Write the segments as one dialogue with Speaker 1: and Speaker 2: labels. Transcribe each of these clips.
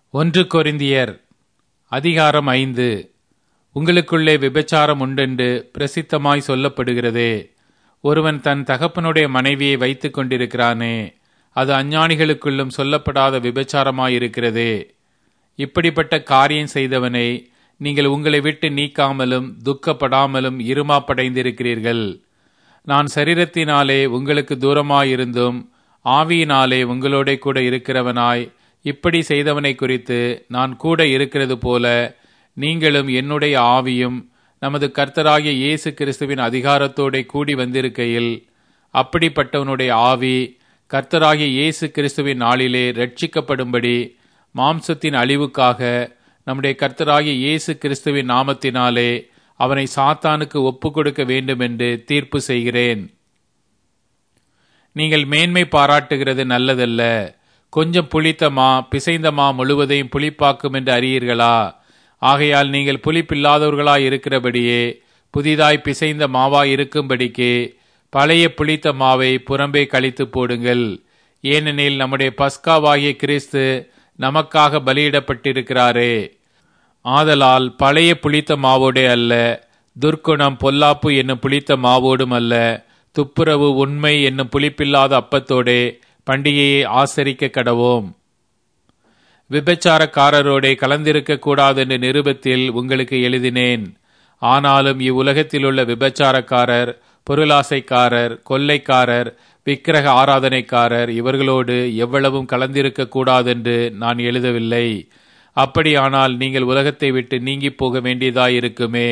Speaker 1: ஒன்று கொரிந்தியர் அதிகாரம் ஐந்து உங்களுக்குள்ளே விபச்சாரம் உண்டென்று பிரசித்தமாய் சொல்லப்படுகிறதே ஒருவன் தன் தகப்பனுடைய மனைவியை வைத்துக் கொண்டிருக்கிறானே அது அஞ்ஞானிகளுக்குள்ளும் சொல்லப்படாத விபச்சாரமாயிருக்கிறதே இப்படிப்பட்ட காரியம் செய்தவனை நீங்கள் உங்களை விட்டு நீக்காமலும் துக்கப்படாமலும் இருமாப்படைந்திருக்கிறீர்கள் நான் சரீரத்தினாலே உங்களுக்கு தூரமாயிருந்தும் ஆவியினாலே உங்களோட கூட இருக்கிறவனாய் இப்படி செய்தவனை குறித்து நான் கூட இருக்கிறது போல நீங்களும் என்னுடைய ஆவியும் நமது கர்த்தராகிய இயேசு கிறிஸ்துவின் அதிகாரத்தோட கூடி வந்திருக்கையில் அப்படிப்பட்டவனுடைய ஆவி கர்த்தராகிய இயேசு கிறிஸ்துவின் நாளிலே ரட்சிக்கப்படும்படி மாம்சத்தின் அழிவுக்காக நம்முடைய கர்த்தராகிய இயேசு கிறிஸ்துவின் நாமத்தினாலே அவனை சாத்தானுக்கு ஒப்பு கொடுக்க வேண்டும் என்று தீர்ப்பு செய்கிறேன் நீங்கள் மேன்மை பாராட்டுகிறது நல்லதல்ல கொஞ்சம் புளித்த மா பிசைந்த மா முழுவதையும் புளிப்பாக்கும் என்று அறியீர்களா ஆகையால் நீங்கள் புளிப்பில்லாதவர்களாய் இருக்கிறபடியே புதிதாய் பிசைந்த மாவாய் இருக்கும்படிக்கு பழைய புளித்த மாவை புறம்பே கழித்து போடுங்கள் ஏனெனில் நம்முடைய பஸ்காவாகிய கிறிஸ்து நமக்காக பலியிடப்பட்டிருக்கிறாரே ஆதலால் பழைய புளித்த மாவோடே அல்ல துர்க்குணம் பொல்லாப்பு என்னும் புளித்த மாவோடும் அல்ல துப்புரவு உண்மை என்னும் புளிப்பில்லாத அப்பத்தோடே பண்டிகையை ஆசரிக்க கடவோம் விபச்சாரக்காரரோடே கலந்திருக்க கூடாது என்ற நிருபத்தில் உங்களுக்கு எழுதினேன் ஆனாலும் இவ்வுலகத்தில் உள்ள விபச்சாரக்காரர் பொருளாசைக்காரர் கொள்ளைக்காரர் விக்கிரக ஆராதனைக்காரர் இவர்களோடு எவ்வளவும் கலந்திருக்க கூடாதென்று நான் எழுதவில்லை அப்படியானால் நீங்கள் உலகத்தை விட்டு நீங்கி போக வேண்டியதாயிருக்குமே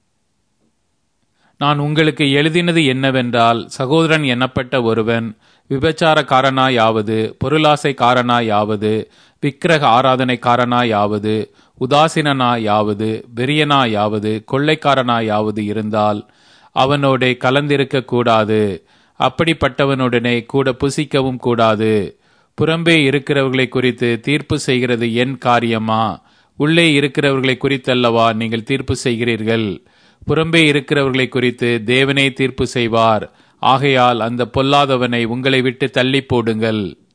Speaker 1: நான் உங்களுக்கு எழுதினது என்னவென்றால் சகோதரன் எண்ணப்பட்ட ஒருவன் விபச்சாரக்காரனாயாவது பொருளாசைக்காரனாயாவது விக்கிரக ஆராதனைக்காரனாயாவது உதாசீனாயாவது வெறியனாயாவது கொள்ளைக்காரனாயாவது இருந்தால் அவனோட கலந்திருக்க கூடாது அப்படிப்பட்டவனுடனே கூட புசிக்கவும் கூடாது புறம்பே இருக்கிறவர்களை குறித்து தீர்ப்பு செய்கிறது என் காரியமா உள்ளே இருக்கிறவர்களை குறித்தல்லவா நீங்கள் தீர்ப்பு செய்கிறீர்கள் புறம்பே இருக்கிறவர்களை குறித்து தேவனே தீர்ப்பு செய்வார் ஆகையால் அந்த பொல்லாதவனை உங்களை விட்டு தள்ளி போடுங்கள்